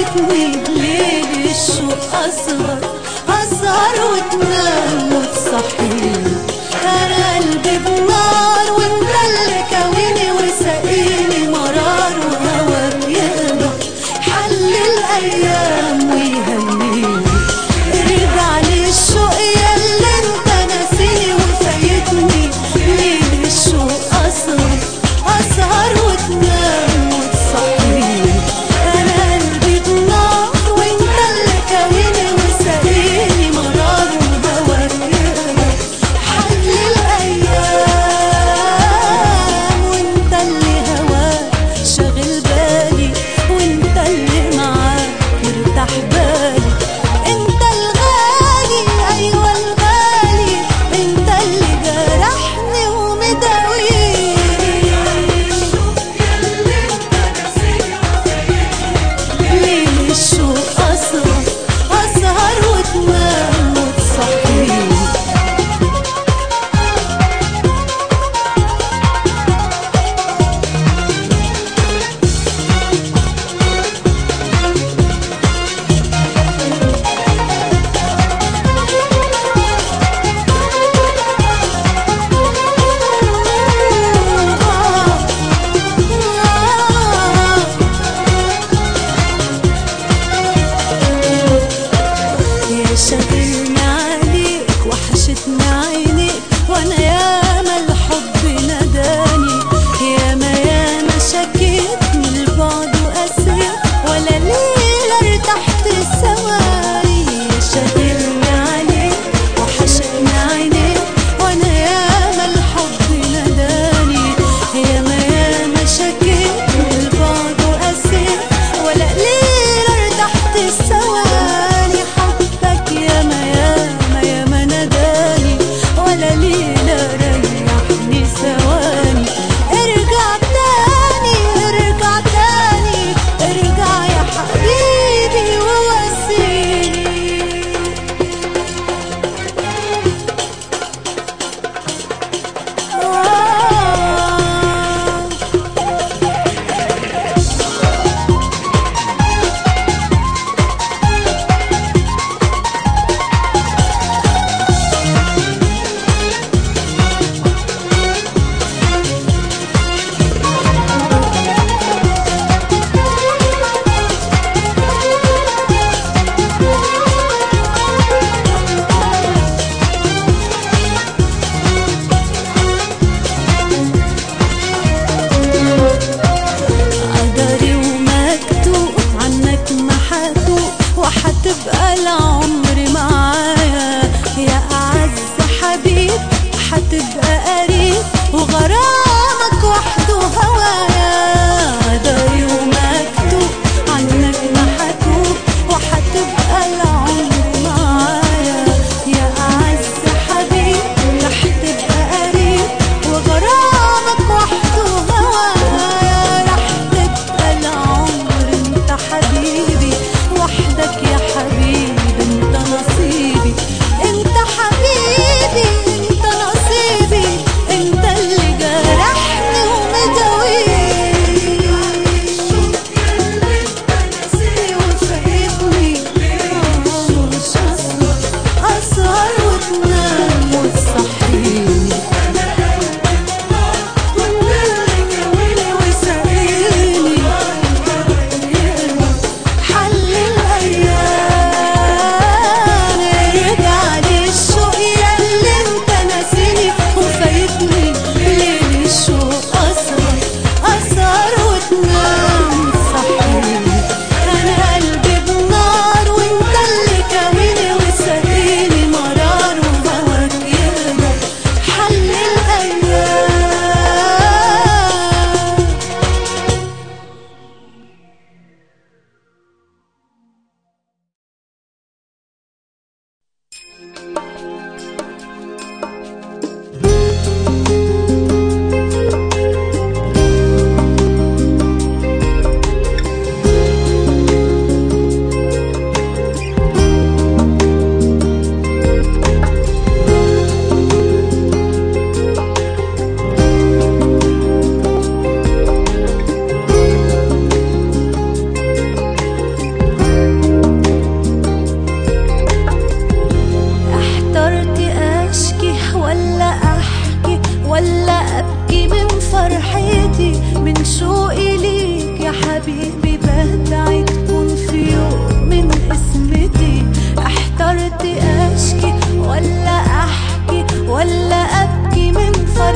فايتني ليل الشوق أسهر أسهر وتنام وتصحيني أنا قلبي بنار وانت اللي كويني وسقيني مرار وهواك يقدر حل الأيام ويهنيني ارجع لي الشوق ياللي انت ناسيني وفايتني ليل الشوق أسهر أسهر وتنام وتصحيني أنا قلبي بنار وانت اللي كويني وسقيني مرار وهواك يقدر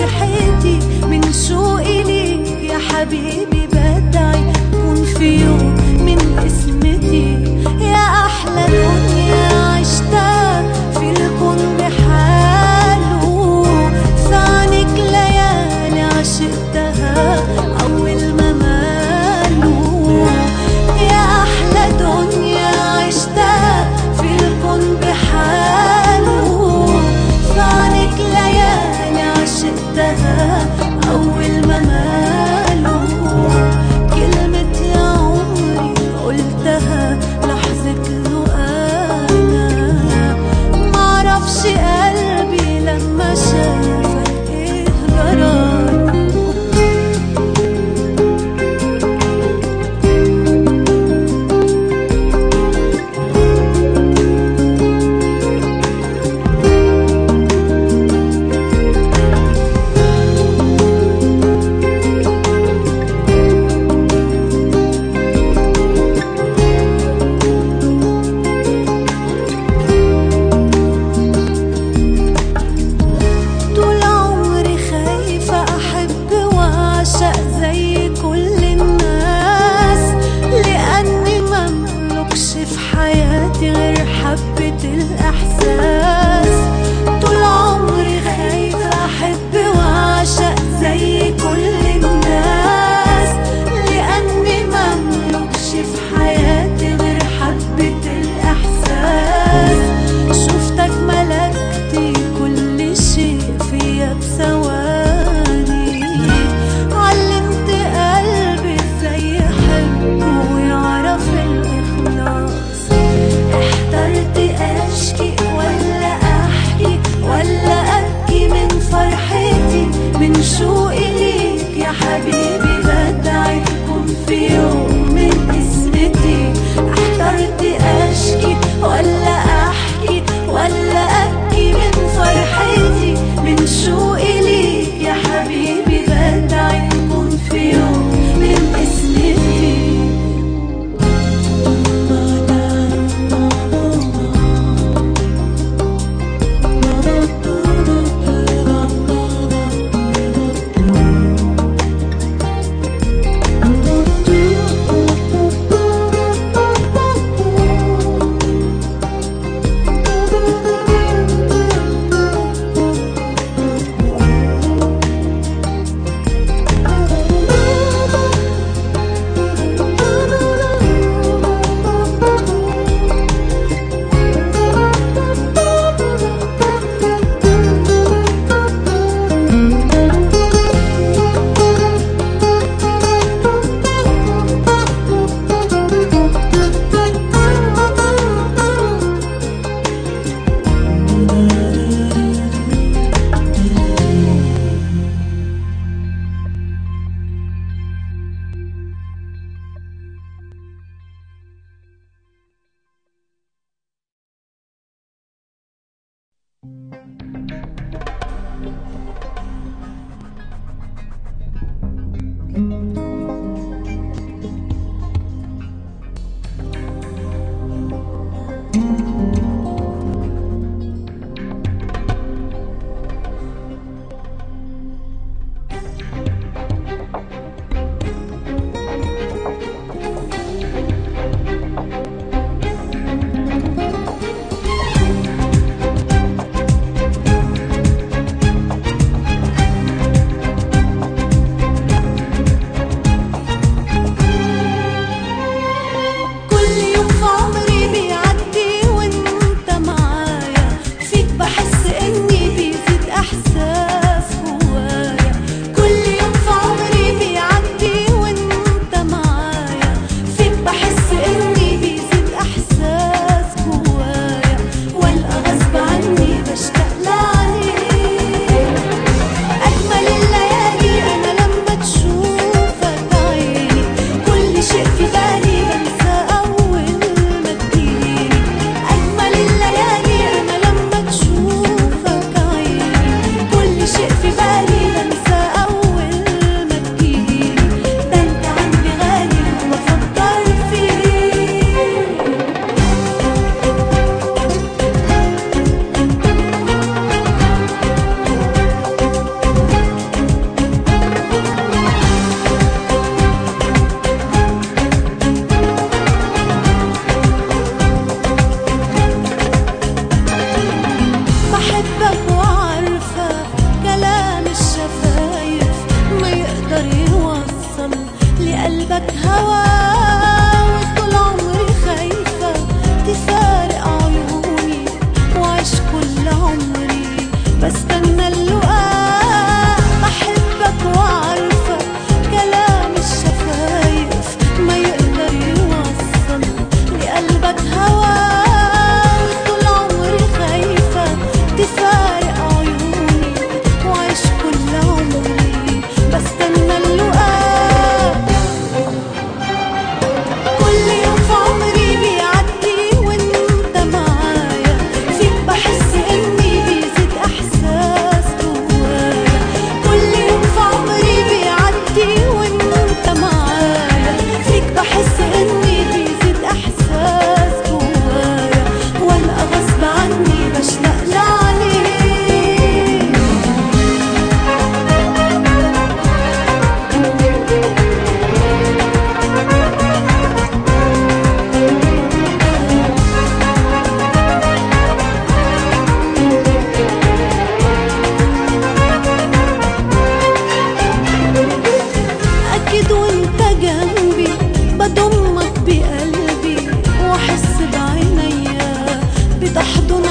فرحتي من شوقي ليك يا حبيبي بدعي كون في يوم من اسمتي يا أحلى دنيا عشتها في الكون بحاله في عنك ليالي عشقتها أول ما مالوا يا أحلى دنيا عشتها في الكون بحاله في عنك ليالي عشقتها أول ما مالوا كلمة يا عمري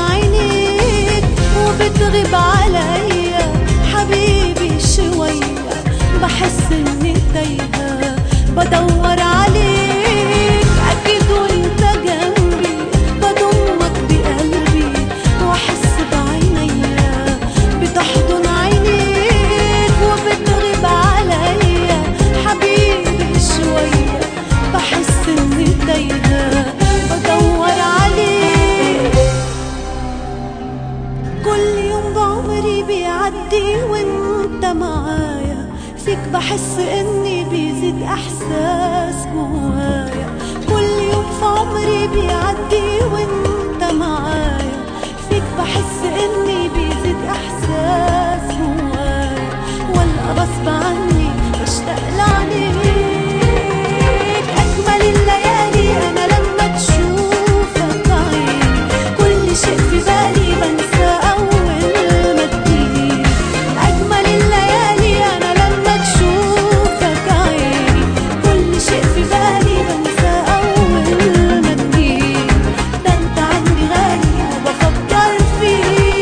عينيك وبتغيب عليا حبيبي شوية بحس اني تايهة بدور عليك اكيد وانت جنبي بضمك بقلبي واحس بعينيا بتحضن عينيك وبتغيب عليا حبيبي شوية بحس اني تايهة بدور عليك كل يوم بعمري بيعدي وانت معايا فيك بحس اني بيزيد احساس جوايا كل يوم في عمري بيعدي وانت معايا فيك بحس اني بيزيد احساس جوايا ولا غصب عني بشتاق لعينيك اجمل الليالي انا لما تشوفك عيني كل شيء في بالي بنسى اول ما تجيلي اجمل الليالي انا لما تشوفك عيني كل شيء في بالي بنسى اول ما تجيلي ده انت عندي غالي وبفكر فيك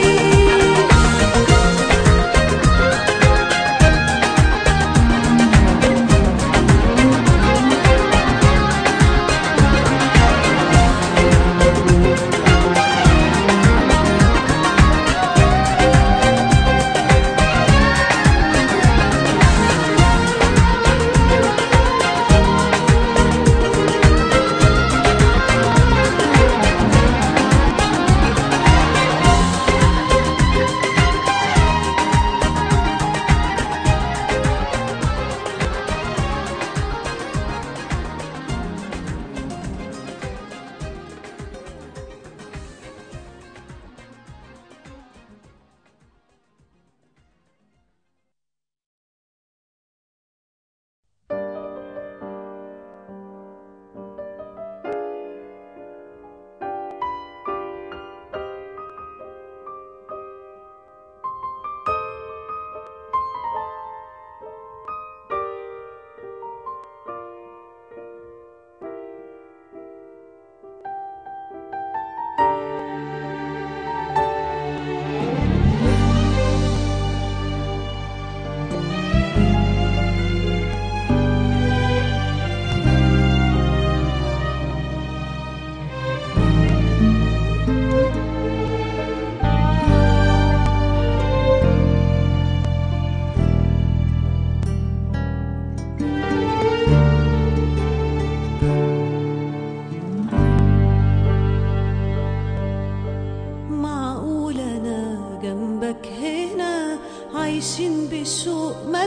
معقول انا جنبك هنا عايشين بشوق ما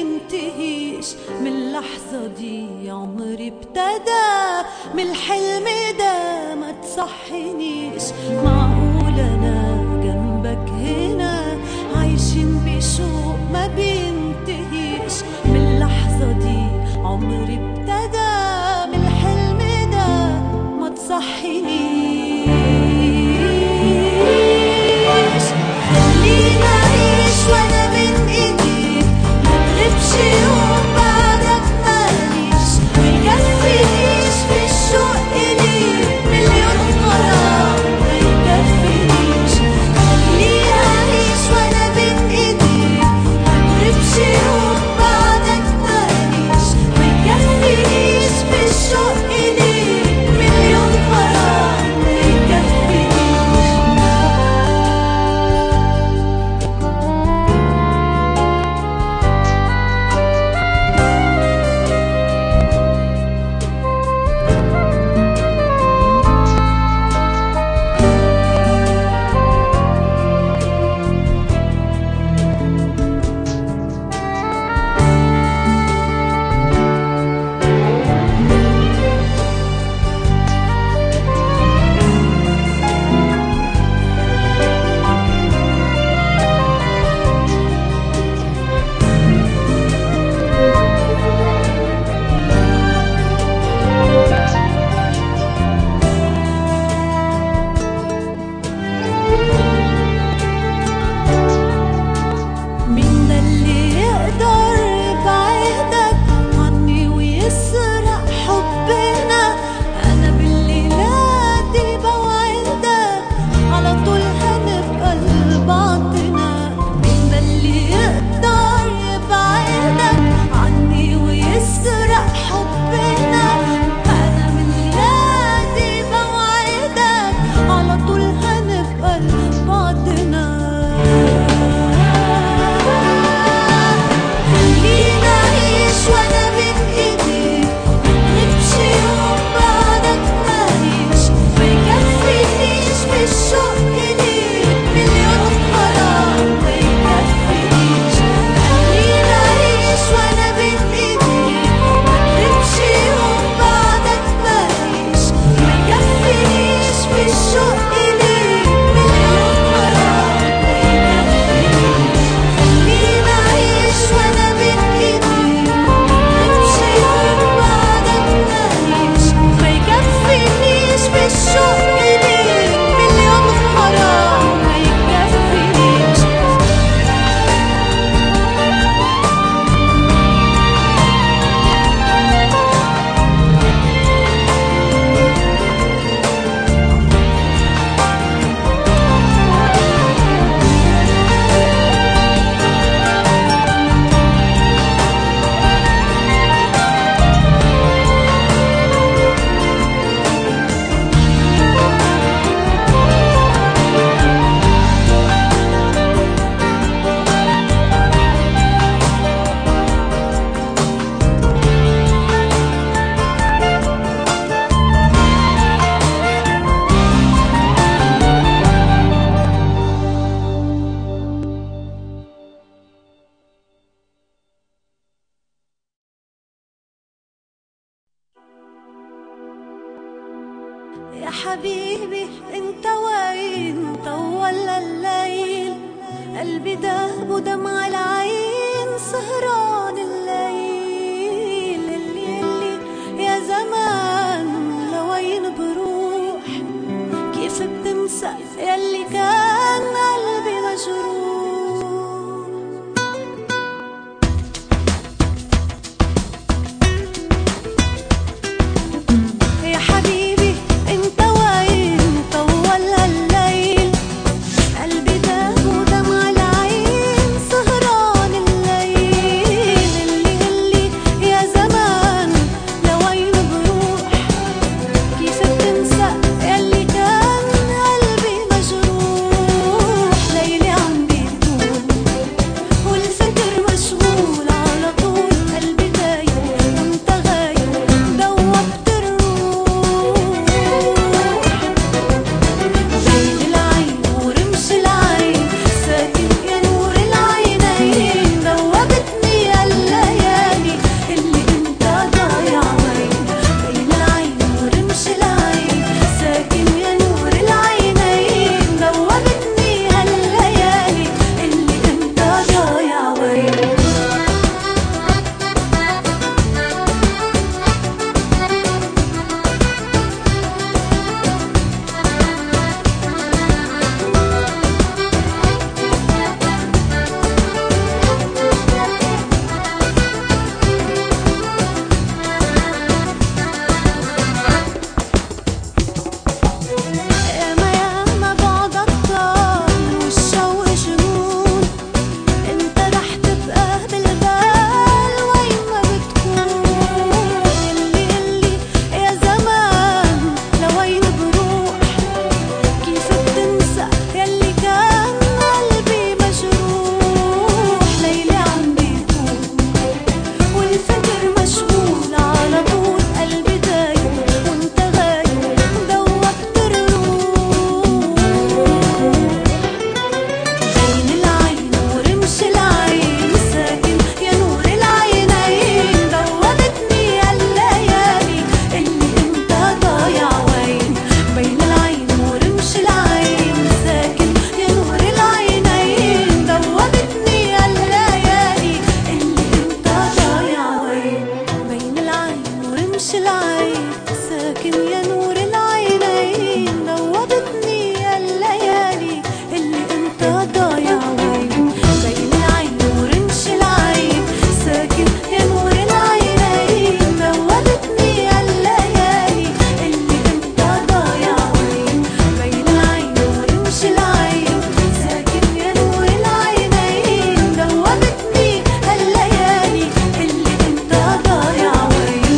بينتهيش من اللحظة دي عمري ابتدى من الحلم ده ما تصحنيش معقول انا جنبك هنا عايشين بشوق ما بينتهيش من اللحظة دي عمري ابتدى من الحلم ده ما تصحنيش خلينا اعيش وانا من ايديك ما تغيبش يوم بعدك ماليش ما يكفينيش في الشوق ليك مليون غرام ما يكفينيش قلبي دهب ودمع العين سهران الليل اللي اللي يا زمان لوين بروح كيف بتنسى يلي كان قلبي مجروح يا حبيبي انت وين طول هالليل قلبي داب ودمع العين سهران الليل اللي اللي يا زمان لوين بروح كيف بتنسى يلي كان قلبي مجروح ليلي عم بيطول والفكر مشغول على طول قلبي دايب وانت غايب دوبت الروح بين العين ورمش العين ساكن يا نور العينين دوبتني الليالي اللي انت ضايع وين بين العين ورمش العين ساكن يا نور العينين دوبتني هالليالي اللي انت ضايع وين ياما ياما بعد الطال والشوق جنون انت رح تبقى بالبال وين ما بتكون اللي اللي يا زمان لوين بروح كيف بتنسى يلي كان قلبي مجروح ليلي عم بيطول والفكر مشغول على طول قلبي دايب وانت غايب دوبت الروح بين العين ورمش العين ساكن يا نور العينين دوبتني الليالي اللي انت ضايع وين بين العين ورمش العين ساكن يا نور العينين دوبتني الليالي اللي انت ضايع وين بين العين ورمش العين ساكن يا نور العينين دوبتني الليالي اللي انت ضايع وين بين العين ورمش العين ساكن يا نور العينين دوبتني الليالي اللي انت ضايع وين بين العين ورمش العين ساكن يا نور العينين دوبتني الليالي اللي انت ضايع وين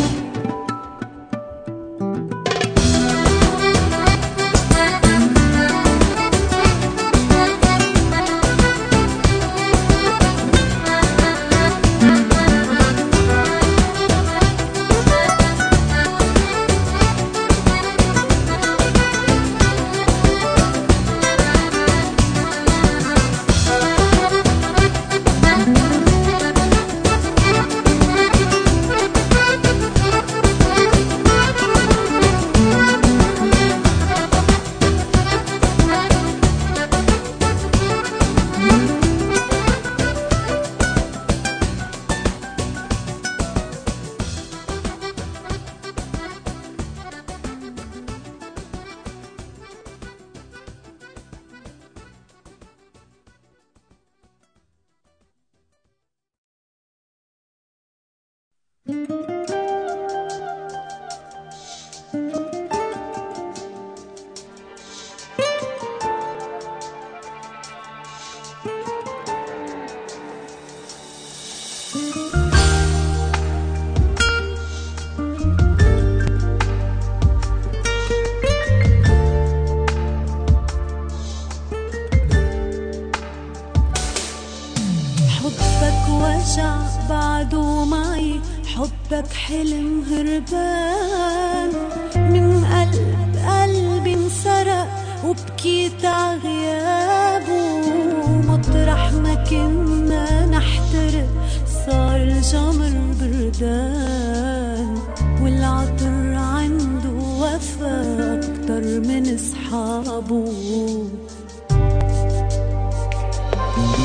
حبك وجع بعده معي حبك حلم هربان من قلب قلبي انسرق وبكيت عغيابه مطرح ما كنا نحترق صار الجمر بردان والعطر عنده وفى أكتر من أصحابه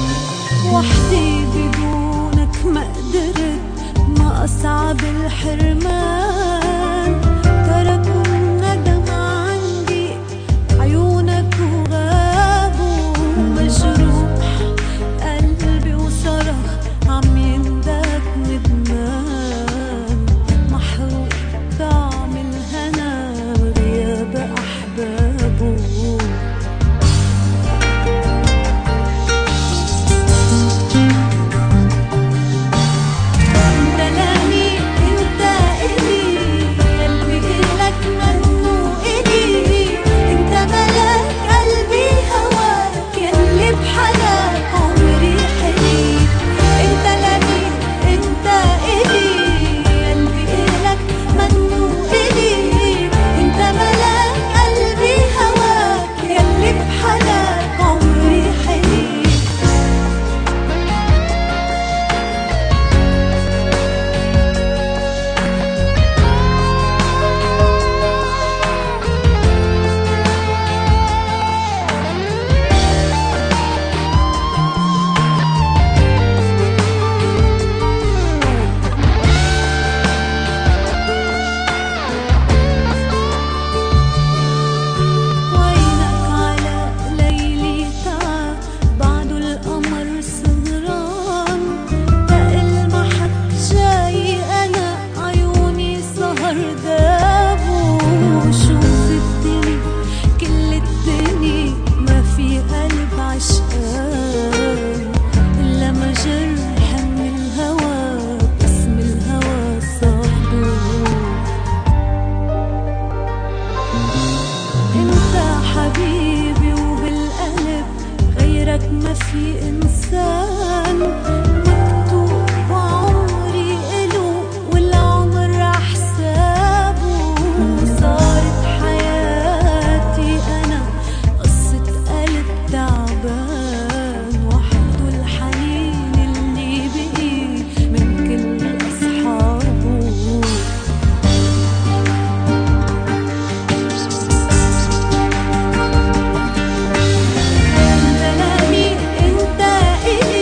وحدي بدونك ما قدرت ما أصعب الحرمان تركوا الندم عندي عيونك وغابوا مجروح قلبي وصرخ عم يندك ندمان محروق طعم الهنا غياب أحبابه انت لاني انت الي قلبي الك منه الي انت ملاك قلبي هواك يلي بحلاك عمري حلي انت لاني انت الي قلبي الك منه الي انت ملاك قلبي هواك يلي بحلاك عمري حلي وينك على ليلي تعا بعده القمر سهران تألمحك جاي أنا عيوني سهر دابو شوف الدنيا كل الدنيا ما في قلب عشقان إلا مجرح من الهوى باسم الهوى صاحبه انت حبيبي وبالقلب غيرك ما في انسان مكتوب وعمري الو والعمر حسابه صارت حياتي انا قصة قلب تعبان وحده الحنين اللي بقي من كل اصحابه انت لاني انت الي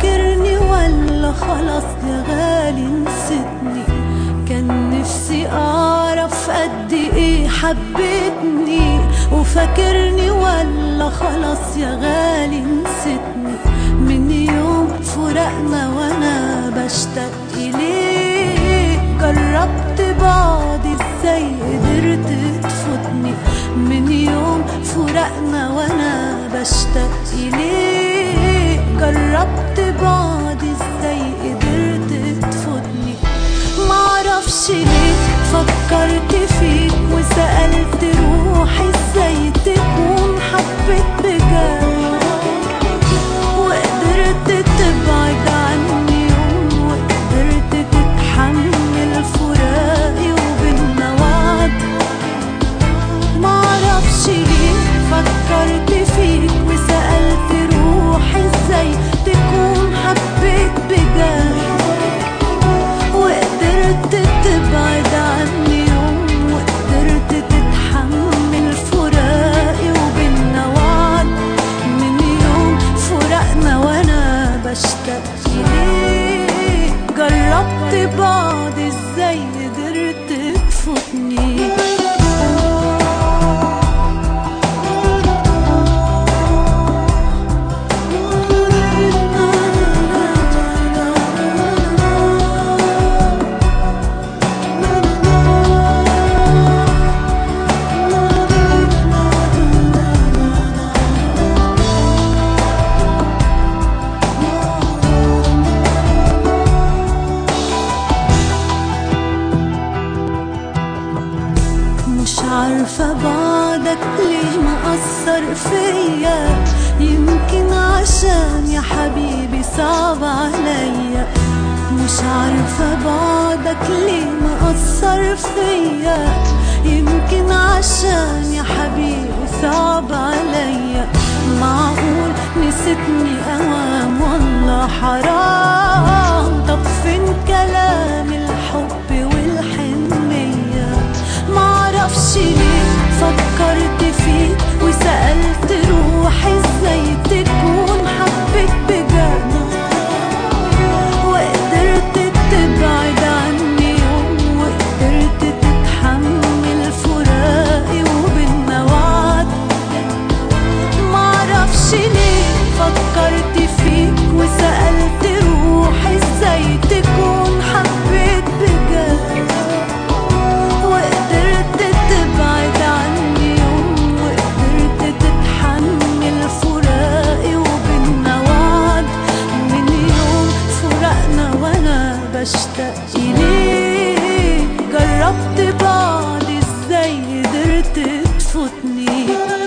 فاكرني ولا خلاص يا غالي نسيتني كان نفسي اعرف قد ايه حبيتني وفاكرني ولا خلاص يا غالي نسيتني من يوم فرقنا وانا بشتاق اليك جربت بعض ازاي قدرت تفوتني من يوم فرقنا وانا بشتاق اليك جربت بعض ازاي قدرت تفوتني معرفش ليه فكرت فيك وسألت روحي ازاي تكون حبيت بجد وقدرت تبعد عني يوم وقدرت تتحمل فراقي وبينا وعد معرفش ليه فكرت فيك وسألت روحي ازاي تكون حبيت بجد وقدرت تبعد عني يوم وقدرت تتحمل فراقي وبينا وعد من يوم فرقنا وانا بشتاق ليك جربت بعض ازاي قدرت تفوتني مش عارفة بعدك ليه مأثر فيا يمكن عشان يا حبيبي صعب عليا مش عارفة بعدك ليه مأثر فيا يمكن عشان يا حبيبي صعب عليا معقول نسيتني أوام والله حرام طب فين كلام الحب والحنية معرفش ليه فكرت فيك وسألت روحي ازاي تكون حبيت بجد وقدرت تبعد عني يوم وقدرت تتحمل فراقي وبينا وعد معرفش ليه فكرت فيك وسألت روحي ازاي تكون حبيت بجد وقدرت تبعد عني يوم وقدرت تتحمل فراقي وبينا وعد من يوم فرقنا وانا بشتاق ليك جربت بعض ازاي قدرت تفوتني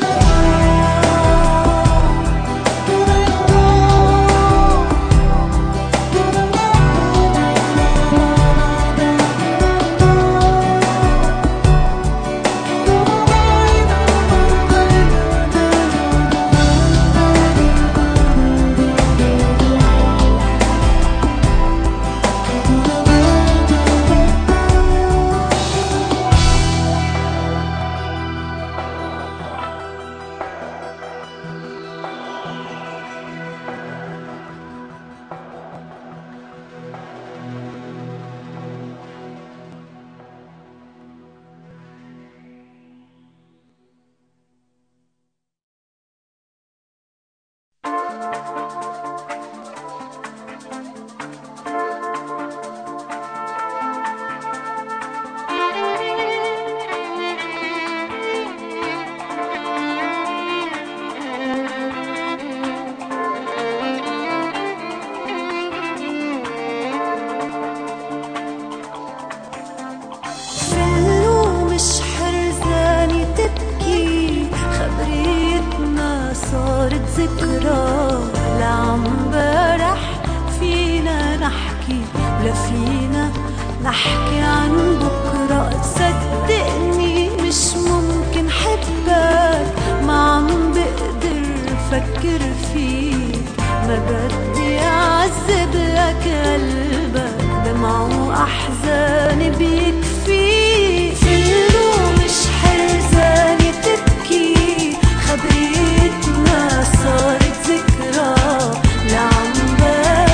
فلو مش حرزاني تبكي خبريتنا صارت ذكرى لعمبرح فينا نحكي ولا فينا نحكي عن بكرة صدقني مش ممكن حبك ما عم بقدر فكر فيك ما بدي أعذب لك قلبك دمع وأحزان بيكفي فيلو مش حرزاني تبكي خبريتنا صارت ذكرى لعنبرح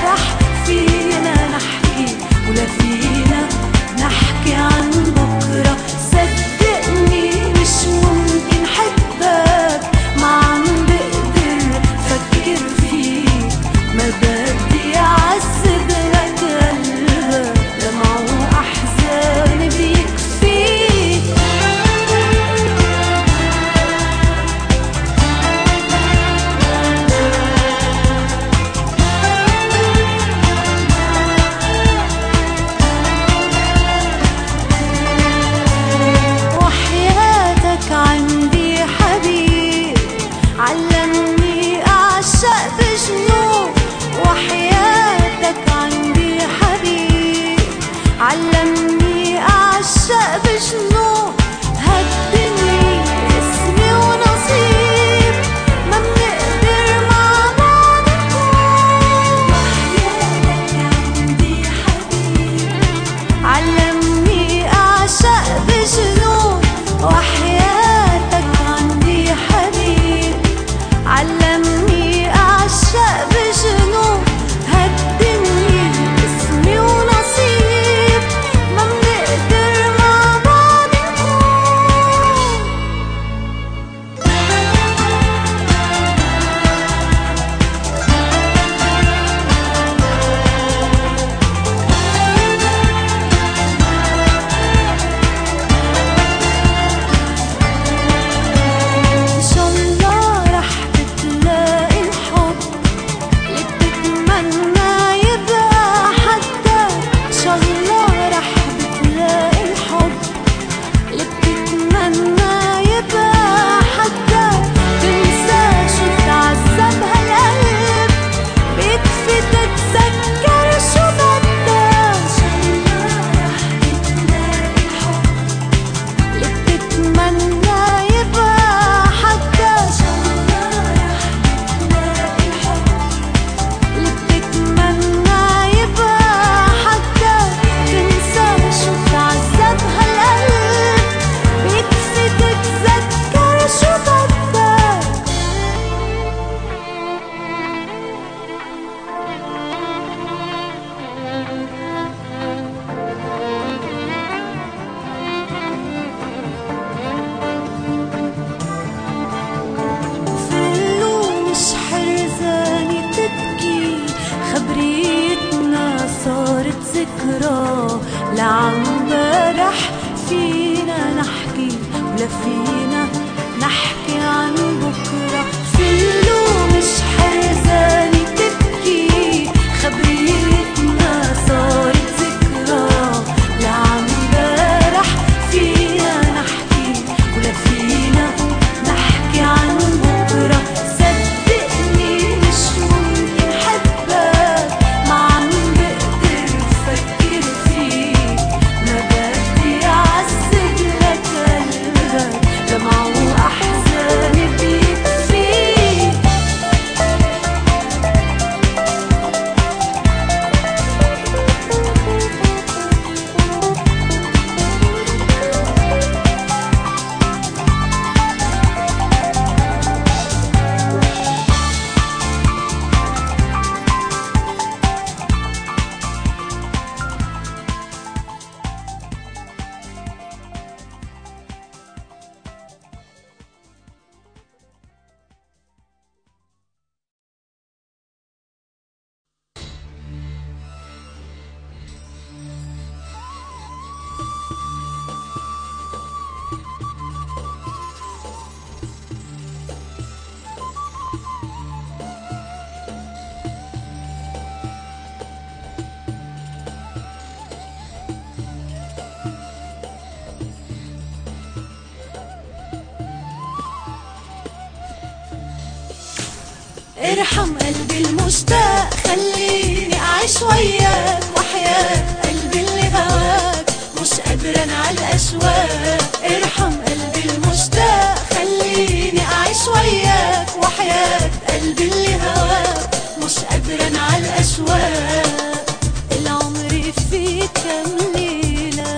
ارحم قلبي المشتاق خليني اعيش وياك وحياة قلبي اللي هواك مش قادرة انا على الاشواق ارحم قلبي المشتاق خليني اعيش وياك وحياة قلبي اللي هواك مش قادرة انا على الاشواق العمر فيك كام ليلة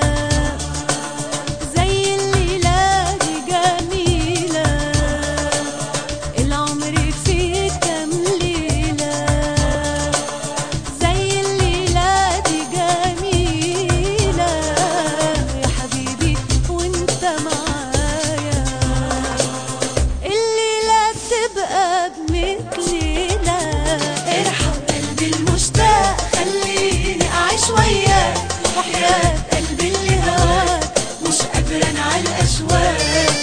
زي الليلة دي جميلة العمر فيك كام ليلة زي الليلة دي جميلة يا حبيبي وانت معايا الليلة بتبقى بمثل ليلة ارحم قلبي المشتاق خليني أعيش وياك وحياة قلبي اللي هواك مش قادرة أنا على الأشواق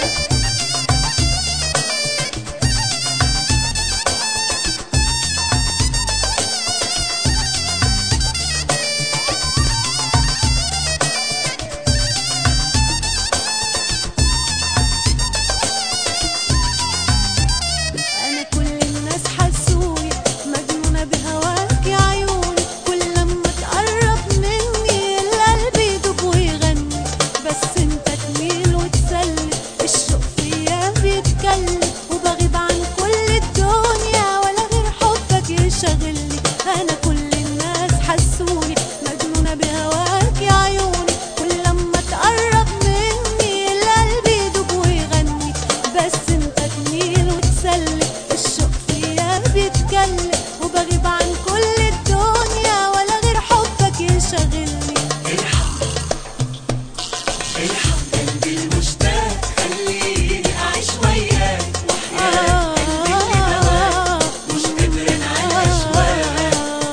أنا كل الناس حسوني مجنونة بهواك يا عيوني كل لما تقرب مني القلب يدوب ويغني بس انت تميل وتسلي الشوق فيا بيتكلم وبغيب عن كل الدنيا ولا غير حبك يشغلني أنا كل الناس حسوني مجنونة بهواك يا عيوني كل لما تقرب مني القلب يدوب ويغني بس انت تميل وتسلي الشوق فيا بيتكلم وبغيب عن كل الدنيا ولا غير حبك يشغلني ارحم قلبي المشتاق خليني أعيش وياك وحياة قلبي اللي هواك مش قادر أنا على الأشواق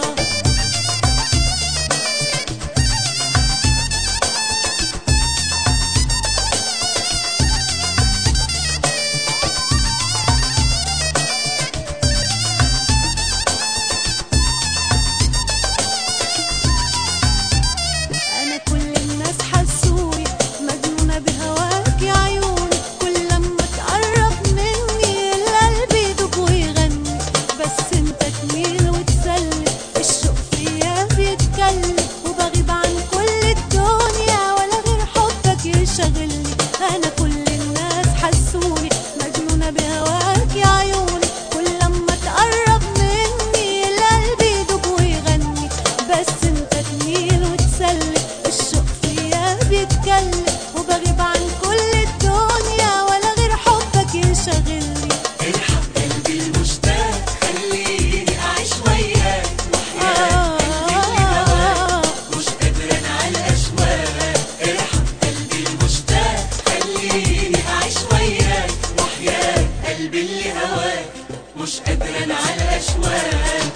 أنا كل الناس حسوني مجنونة بهواك يا عيوني كل لما تقرب مني القلب يدوب ويغني بس انت تميل وتسلي الشوق فيا بيتكلم وبغيب عن كل الدنيا ولا غير حبك يشغلني أنا كل الناس حسوني مجنونة بهواك يا عيوني كل لما تقرب مني القلب يدوب ويغني بس انت تميل وتسلي الشوق فيا بيتكلم وبغيب عن كل الدنيا ولا غير حبك يشغلني ارحم قلبي المشتاق خليني أعيش وياك وحياة قلبي اللي هواك مش قادر أنا على الأشواق ارحم قلبي المشتاق خليني أعيش وياك وحياة قلبي اللي هواك مش قادر أنا على الأشواق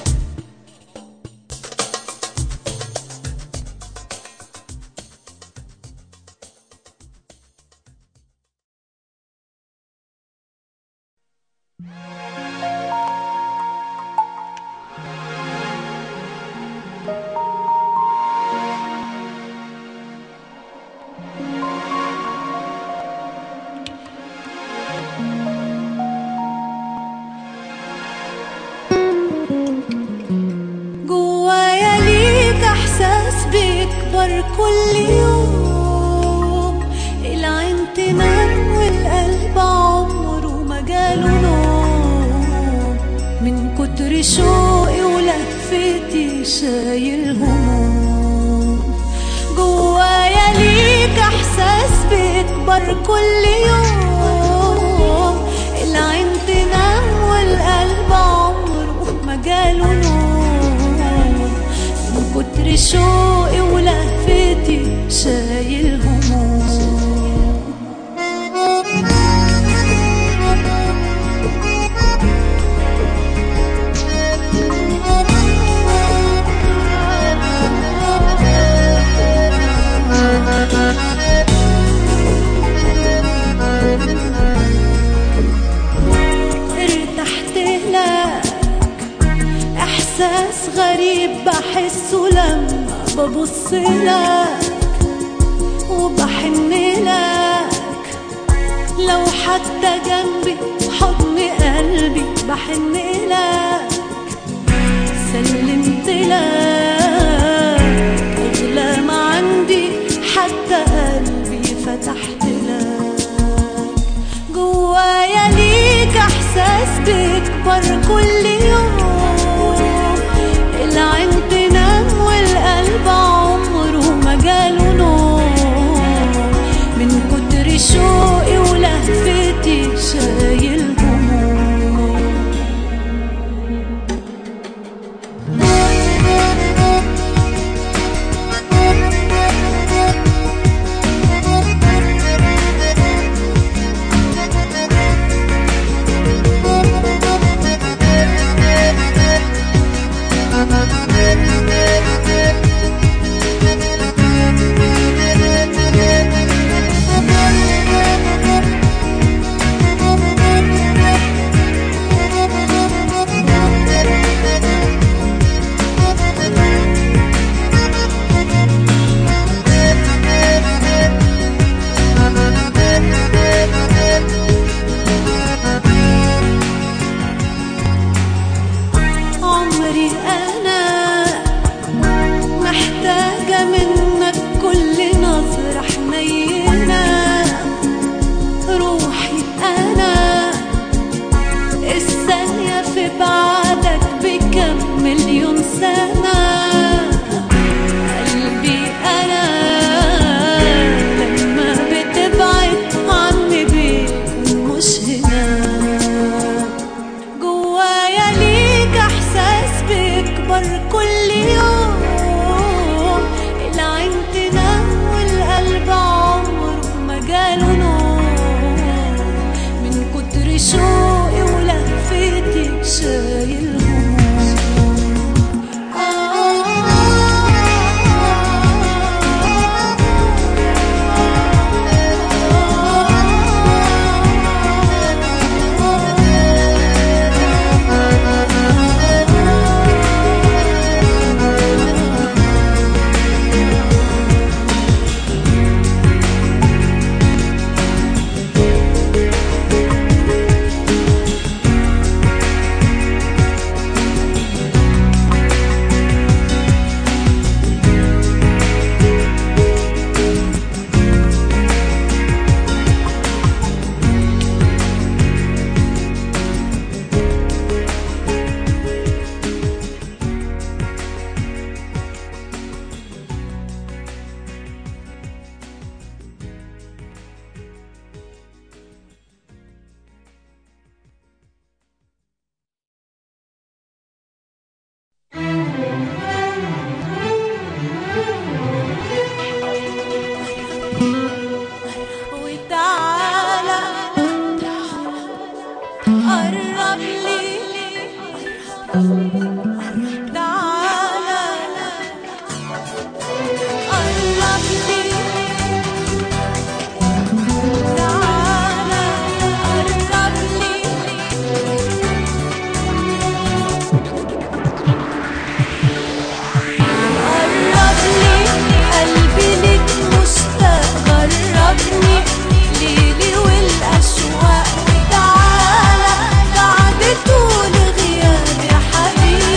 جوايا ليك احساس بيكبر كل يوم العين تنام والقلب عمره ما جاله نوم من كتر شوقي ولهفتي شايل هموم جوايا ليك احساس بيكبر كل يوم العين تنام والقلب عمره ما جاله نوم من كتر شوقي ولهفتي شايل هموم ارتحت لك احساس غريب بحسه لما ببص لك وبحن لك لو حتى جنبي حضن قلبي بحن لك سلمت لك أغلى ما عندي حتى قلبي فتحت لك جوايا ليك إحساس بيكبر كل يوم العين تنام والقلب عمره ما جاله نوم من كتر شوقي ولهفتي شايل هموم عمري أنا محتاجة منك كل نظرة حنينة روحي أنا الثانية في بعدك بكم مليون سنة قلبي أنا لما بتبعد عني بيكون مش هنا جوايا ليك احساس بيكبر كل يوم العين تنام والقلب عمره ما جاله نوم من كتر شوقي ولهفتي شايل وتعالى قرب لي تعالى قرب لي تعالى قرب لي قرب لي قلبي ليك مشتاق قربني ليلي والأشواق تعالى بعد طول غياب يا حبيبي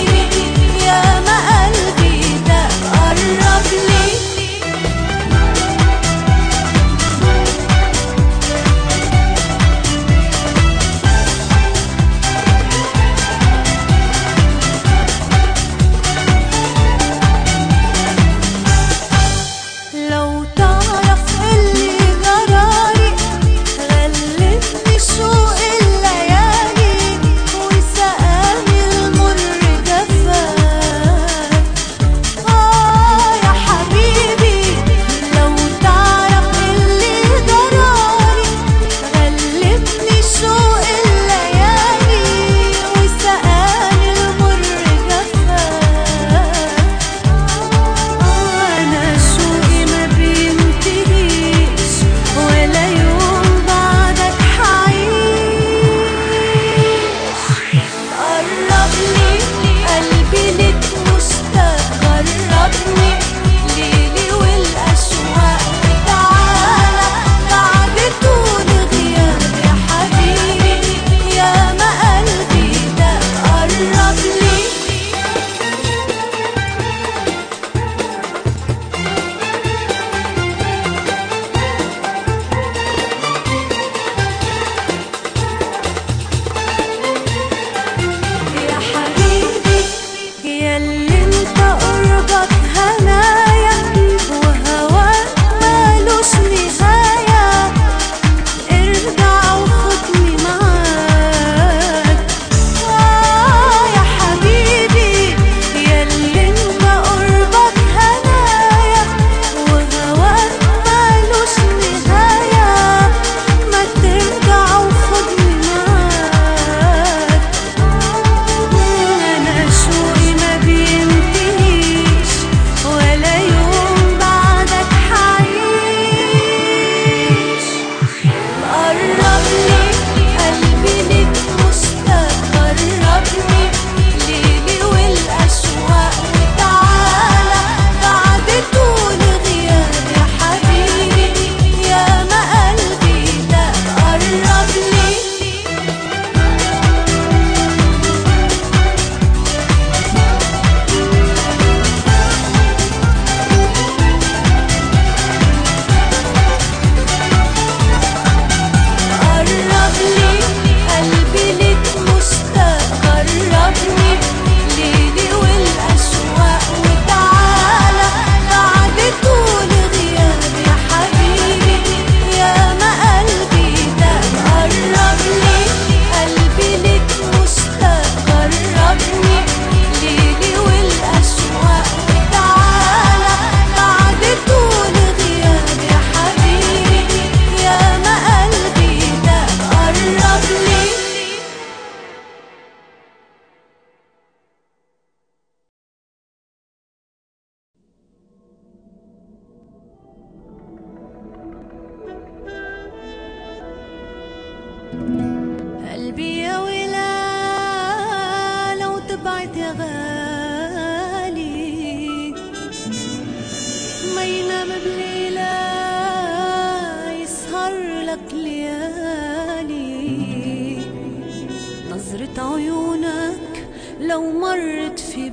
لو مرت في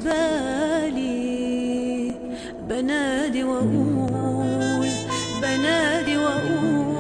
بالي بنادي واقول بنادي واقول